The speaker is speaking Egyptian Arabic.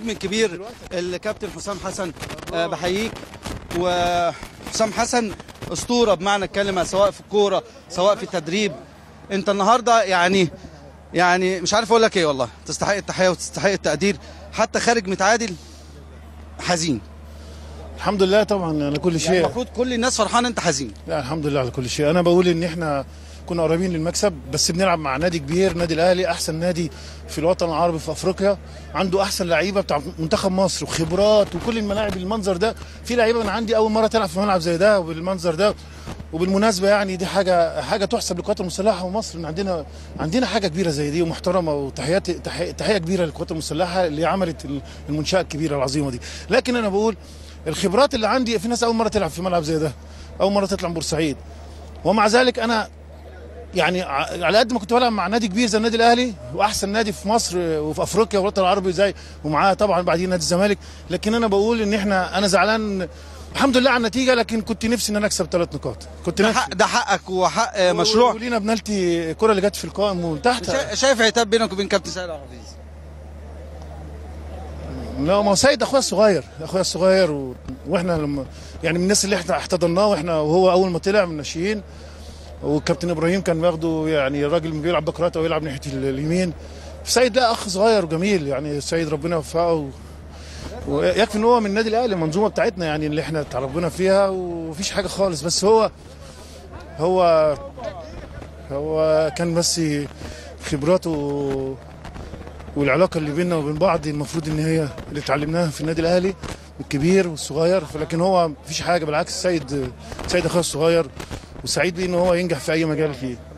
النجم الكبير الكابتن حسام حسن آه، بحييك وحسام حسن اسطوره بمعنى الكلمه سواء في الكوره سواء في التدريب انت النهارده يعني يعني مش عارف اقول لك ايه والله تستحق التحيه وتستحق التقدير حتى خارج متعادل حزين الحمد لله طبعا على كل يعني شيء المفروض كل الناس فرحانه انت حزين لا الحمد لله على كل شيء انا بقول ان احنا كنا قريبين للمكسب بس بنلعب مع نادي كبير نادي الاهلي احسن نادي في الوطن العربي في افريقيا عنده احسن لعيبه بتاع منتخب مصر وخبرات وكل الملاعب المنظر ده في لعيبه انا عندي اول مره تلعب في ملعب زي ده وبالمنظر ده وبالمناسبه يعني دي حاجه حاجه تحسب للقوات المسلحه ومصر ان عندنا عندنا حاجه كبيره زي دي ومحترمه وتحيات تحيه, تحية كبيره للقوات المسلحه اللي عملت المنشاه الكبيره العظيمه دي لكن انا بقول الخبرات اللي عندي في ناس اول مره تلعب في ملعب زي ده اول مره تطلع من بورسعيد ومع ذلك انا يعني ع- على قد ما كنت بلعب مع نادي كبير زي النادي الاهلي واحسن نادي في مصر وفي افريقيا والوطن العربي زي ومعاه طبعا بعدين نادي الزمالك لكن انا بقول ان احنا انا زعلان الحمد لله على النتيجه لكن كنت نفسي ان انا اكسب ثلاث نقاط كنت ده نفسي حق ده حقك وحق آه، مشروع ولينا بنالتي الكره اللي جت في القائم من تحت شا- شايف عتاب بينك وبين كابتن سيد عبد الحفيظ لا ما هو سيد اخويا الصغير اخويا الصغير و... واحنا لما يعني من الناس اللي احنا احتضناه واحنا وهو اول ما طلع من الناشئين والكابتن ابراهيم كان بياخده يعني الراجل بيلعب باك او يلعب ناحيه ال- اليمين سيد ده اخ صغير وجميل يعني سيد ربنا يوفقه و... ويكفي ان هو من النادي الاهلي المنظومه بتاعتنا يعني اللي احنا اتربينا فيها ومفيش حاجه خالص بس هو هو هو كان بس خبراته والعلاقه اللي بيننا وبين بعض المفروض ان هي اللي اتعلمناها في النادي الاهلي الكبير والصغير فلكن هو مفيش حاجه بالعكس سيد سيد اخويا الصغير وسعيد بيه ان هو ينجح في اي مجال فيه